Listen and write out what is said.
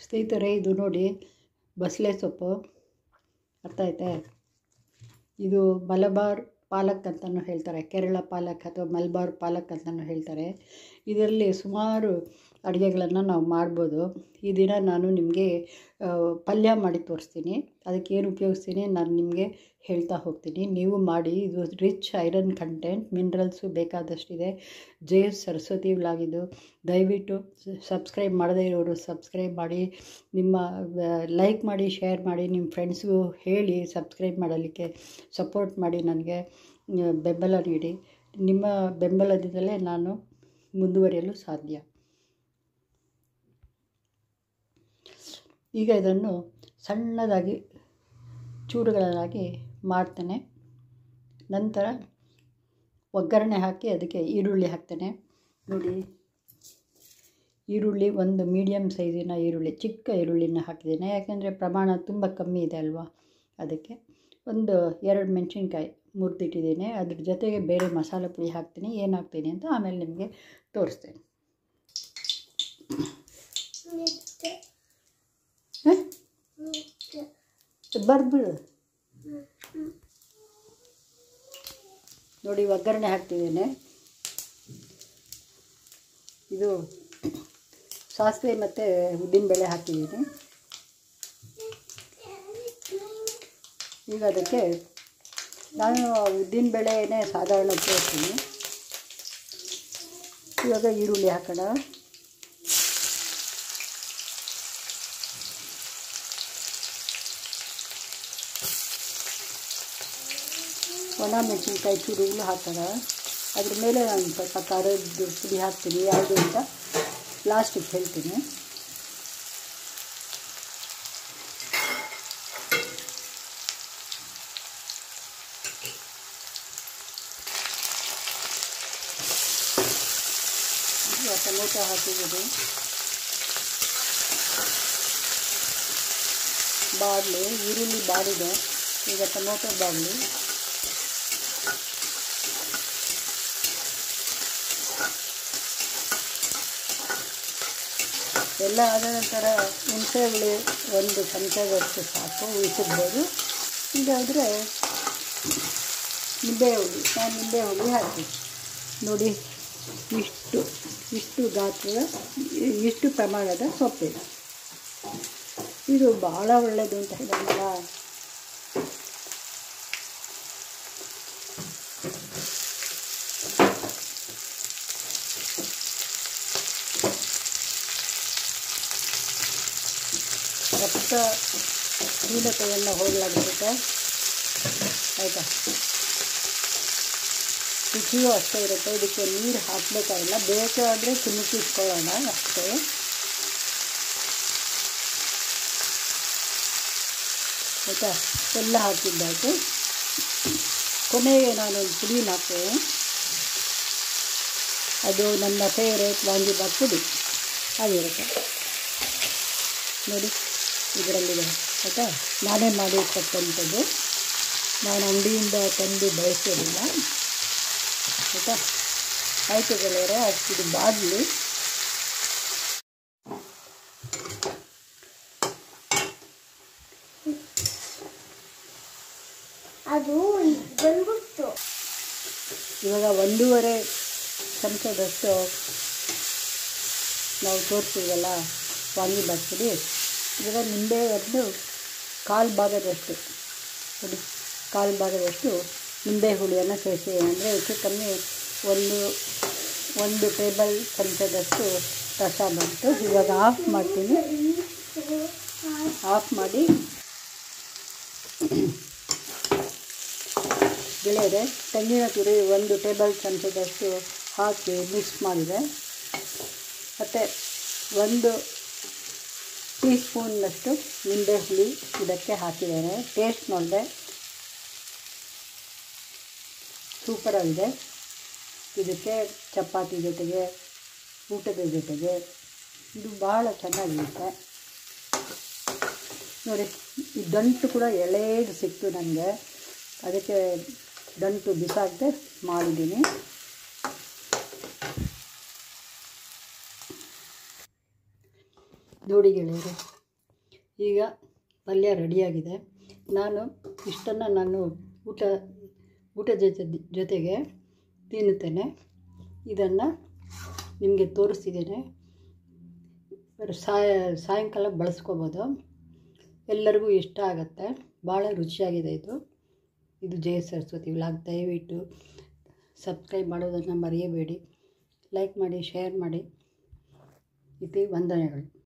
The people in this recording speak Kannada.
ಸ್ನೇಹಿತರೆ ಇದು ನೋಡಿ ಬಸಳೆ ಸೊಪ್ಪು ಅರ್ಥ ಆಯ್ತಾ ಇದು ಮಲಬಾರ್ ಪಾಲಕ್ ಅಂತಲೂ ಹೇಳ್ತಾರೆ ಕೇರಳ ಪಾಲಕ್ ಅಥವಾ ಮಲಬಾರ್ ಪಾಲಕ್ ಅಂತಲೂ ಹೇಳ್ತಾರೆ ಇದರಲ್ಲಿ ಸುಮಾರು ಅಡುಗೆಗಳನ್ನು ನಾವು ಮಾಡ್ಬೋದು ಈ ದಿನ ನಾನು ನಿಮಗೆ ಪಲ್ಯ ಮಾಡಿ ತೋರಿಸ್ತೀನಿ ಅದಕ್ಕೆ ಏನು ಉಪಯೋಗಿಸ್ತೀನಿ ನಾನು ನಿಮಗೆ ಹೇಳ್ತಾ ಹೋಗ್ತೀನಿ ನೀವು ಮಾಡಿ ಇದು ರಿಚ್ ಐರನ್ ಕಂಟೆಂಟ್ ಮಿನರಲ್ಸು ಬೇಕಾದಷ್ಟಿದೆ ಜೆ ಎಸ್ ಸರಸ್ವತಿ ವ್ಲಾಗಿದ್ದು ದಯವಿಟ್ಟು ಸಬ್ಸ್ಕ್ರೈಬ್ ಮಾಡದೇ ಇರೋರು ಸಬ್ಸ್ಕ್ರೈಬ್ ಮಾಡಿ ನಿಮ್ಮ ಲೈಕ್ ಮಾಡಿ ಶೇರ್ ಮಾಡಿ ನಿಮ್ಮ ಫ್ರೆಂಡ್ಸ್ಗೂ ಹೇಳಿ ಸಬ್ಸ್ಕ್ರೈಬ್ ಮಾಡಲಿಕ್ಕೆ ಸಪೋರ್ಟ್ ಮಾಡಿ ನನಗೆ ಬೆಂಬಲ ನೀಡಿ ನಿಮ್ಮ ಬೆಂಬಲದಿಂದಲೇ ನಾನು ಮುಂದುವರಿಯಲು ಸಾಧ್ಯ ಈಗ ಇದನ್ನು ಸಣ್ಣದಾಗಿ ಚೂರುಗಳಾಗಿ ಮಾಡ್ತೇನೆ ನಂತರ ಒಗ್ಗರಣೆ ಹಾಕಿ ಅದಕ್ಕೆ ಈರುಳ್ಳಿ ಹಾಕ್ತೇನೆ ನೋಡಿ ಈರುಳ್ಳಿ ಒಂದು ಮೀಡಿಯಮ್ ಸೈಜಿನ ಈರುಳ್ಳಿ ಚಿಕ್ಕ ಈರುಳ್ಳಿನ ಹಾಕಿದ್ದೇನೆ ಯಾಕೆಂದರೆ ಪ್ರಮಾಣ ತುಂಬ ಕಮ್ಮಿ ಇದೆ ಅಲ್ವಾ ಅದಕ್ಕೆ ಒಂದು ಎರಡು ಮೆಣಸಿನ್ಕಾಯಿ ಮುರಿದಿಟ್ಟಿದ್ದೀನಿ ಅದ್ರ ಜೊತೆಗೆ ಬೇರೆ ಮಸಾಲೆ ಪುಡಿ ಹಾಕ್ತೀನಿ ಏನು ಹಾಕ್ತೀನಿ ಅಂತ ಆಮೇಲೆ ನಿಮಗೆ ತೋರಿಸ್ತೇನೆ ಬರ್ಬಿಡು ನೋಡಿ ಒಗ್ಗರಣೆ ಹಾಕ್ತಿದ್ದೇನೆ ಇದು ಸಾಸಿವೆ ಮತ್ತು ಉದ್ದಿನಬೇಳೆ ಹಾಕಿದ್ದೀನಿ ಈಗ ಅದಕ್ಕೆ ನಾನು ಉದ್ದಿನಬೇಳೆನೇ ಸಾಧಾರಣ ಉಪಯೋಗಿಸ್ತೀನಿ ಇವಾಗ ಈರುಳ್ಳಿ ಹಾಕೋಣ ಒಣ ಮೆಣಸಿನ್ಕಾಯಿ ಚೂರುಗಳು ಹಾಕೋಣ ಅದ್ರ ಮೇಲೆ ನಾನು ಸ್ವಲ್ಪ ಖಾರದ ಪುಡಿ ಹಾಕ್ತೀನಿ ಯಾವುದು ಅಂತ ಲಾಸ್ಟಿಗೆ ಹೇಳ್ತೀನಿ ಈಗ ಟೊಮೆಟೊ ಹಾಕಿದ್ದೀನಿ ಬಾಡಲಿ ಈರುಳ್ಳಿ ಬಾಡಿದೆ ಈಗ ಟೊಮೊಟೊ ಬಾಡಲಿ ಎಲ್ಲ ಆದ ನಂತರ ಹುಣಸೆ ಹುಳಿ ಒಂದು ಚಮಚದಷ್ಟು ಸಾಕು ಉಳಿಸಿರ್ಬೋದು ಇದಾದರೆ ನಿಂಬೆ ಹುಳಿ ನಾನು ನಿಂಬೆ ಹುಳಿ ಹಾಕ್ತೀನಿ ನೋಡಿ ಇಷ್ಟು ಇಷ್ಟು ಗಾತ್ರದ ಇಷ್ಟು ಪ್ರಮಾಣದ ಸೊಪ್ಪಿದೆ ಇದು ಭಾಳ ಒಳ್ಳೆಯದು ಅಂತ ಹೇಳಿದ್ನಲ್ಲ ರಕ್ತ ಹೀನತೆಯನ್ನು ಹೋಗಲಾಗುತ್ತೆ ಆಯಿತಾ ರುಚಿಯೂ ಅಷ್ಟೇ ಇರುತ್ತೆ ಇದಕ್ಕೆ ನೀರು ಹಾಕಬೇಕಾಗಿಲ್ಲ ಬೇಕಾದರೆ ಚಿಮುಕಿಸ್ಕೊಳ್ಳೋಣ ಅಷ್ಟೇ ಆಯಿತಾ ಎಲ್ಲ ಹಾಕಿದ್ದಾಯಿತು ಕೊನೆಗೆ ನಾನೊಂದು ಪುಡಿನ ಹಾಕ್ತೆ ಅದು ನನ್ನ ಫೇವ್ರೇಟ್ ವಾಂಗಿಬಾತ್ ಪುಡಿ ಆಗಿರುತ್ತೆ ನೋಡಿ ಇದರಲ್ಲಿದೆ ಆಯಿತಾ ನಾನೇ ಮಾಡಿ ಕೊಟ್ಟಂಥದ್ದು ನಾನು ಅಂಗಡಿಯಿಂದ ತಂದು ಬಳಸೋದಿಲ್ಲ ಆಯಿತಾ ಆಯಿತು ಗೆಳೆಯರೆ ಇದು ಬಾಡಲಿ ಅದು ಬಂದ್ಬಿಡ್ತು ಇವಾಗ ಒಂದೂವರೆ ಚಮಚದಷ್ಟು ನಾವು ತೋರಿಸ್ತೀವಲ್ಲ ವಾಂಗಿಬಾತ್ ಪುಡಿ ಇವಾಗ ನಿಂಬೆ ಒಂದು ಕಾಲು ಭಾಗದಷ್ಟು ನೋಡಿ ಕಾಲು ಭಾಗದಷ್ಟು ನಿಂಬೆ ಹುಳಿಯನ್ನು ಸೇರಿಸಿ ಅಂದರೆ ಹೆಚ್ಚು ಕಮ್ಮಿ ಒಂದು ಒಂದು ಟೇಬಲ್ ಚಮಚದಷ್ಟು ರಸ ಬಂತು ಇವಾಗ ಆಫ್ ಮಾಡ್ತೀನಿ ಆಫ್ ಮಾಡಿ ಗೆಳೆಯರೆ ತೆಂಗಿನ ತುರಿ ಒಂದು ಟೇಬಲ್ ಚಮಚದಷ್ಟು ಹಾಕಿ ಮಿಕ್ಸ್ ಮಾಡಿದೆ ಮತ್ತು ಒಂದು ಟೀ ಸ್ಪೂನ್ನಷ್ಟು ನಿಂಬೆ ಹುಳಿ ಇದಕ್ಕೆ ಹಾಕಿದ್ದಾರೆ ಟೇಸ್ಟ್ ನೋಡಿದೆ ಸೂಪರಾಗಿದೆ ಇದಕ್ಕೆ ಚಪಾತಿ ಜೊತೆಗೆ ಊಟದ ಜೊತೆಗೆ ಇದು ಭಾಳ ಚೆನ್ನಾಗಿರುತ್ತೆ ನೋಡಿ ಈ ದಂಟು ಕೂಡ ಎಳೆದು ಸಿಕ್ತು ನನಗೆ ಅದಕ್ಕೆ ದಂಟು ಬಿಸಾಕದೆ ಮಾಡಿದ್ದೀನಿ ನೋಡಿ ಗೆಳೆಯರು ಈಗ ಪಲ್ಯ ರೆಡಿಯಾಗಿದೆ ನಾನು ಇಷ್ಟನ್ನು ನಾನು ಊಟ ಊಟದ ಜೊತೆ ಜೊತೆಗೆ ತಿನ್ನುತ್ತೇನೆ ಇದನ್ನು ನಿಮಗೆ ತೋರಿಸ್ತಿದ್ದೇನೆ ಸಾಯ ಸಾಯಂಕಾಲ ಬಳಸ್ಕೋಬೋದು ಎಲ್ಲರಿಗೂ ಇಷ್ಟ ಆಗುತ್ತೆ ಭಾಳ ರುಚಿಯಾಗಿದೆ ಇದು ಇದು ಜಯ ಸರಸ್ವತಿ ವ್ಲಾಗ್ ದಯವಿಟ್ಟು ಸಬ್ಸ್ಕ್ರೈಬ್ ಮಾಡೋದನ್ನು ಮರೆಯಬೇಡಿ ಲೈಕ್ ಮಾಡಿ ಶೇರ್ ಮಾಡಿ ಇತಿ ವಂದನೆಗಳು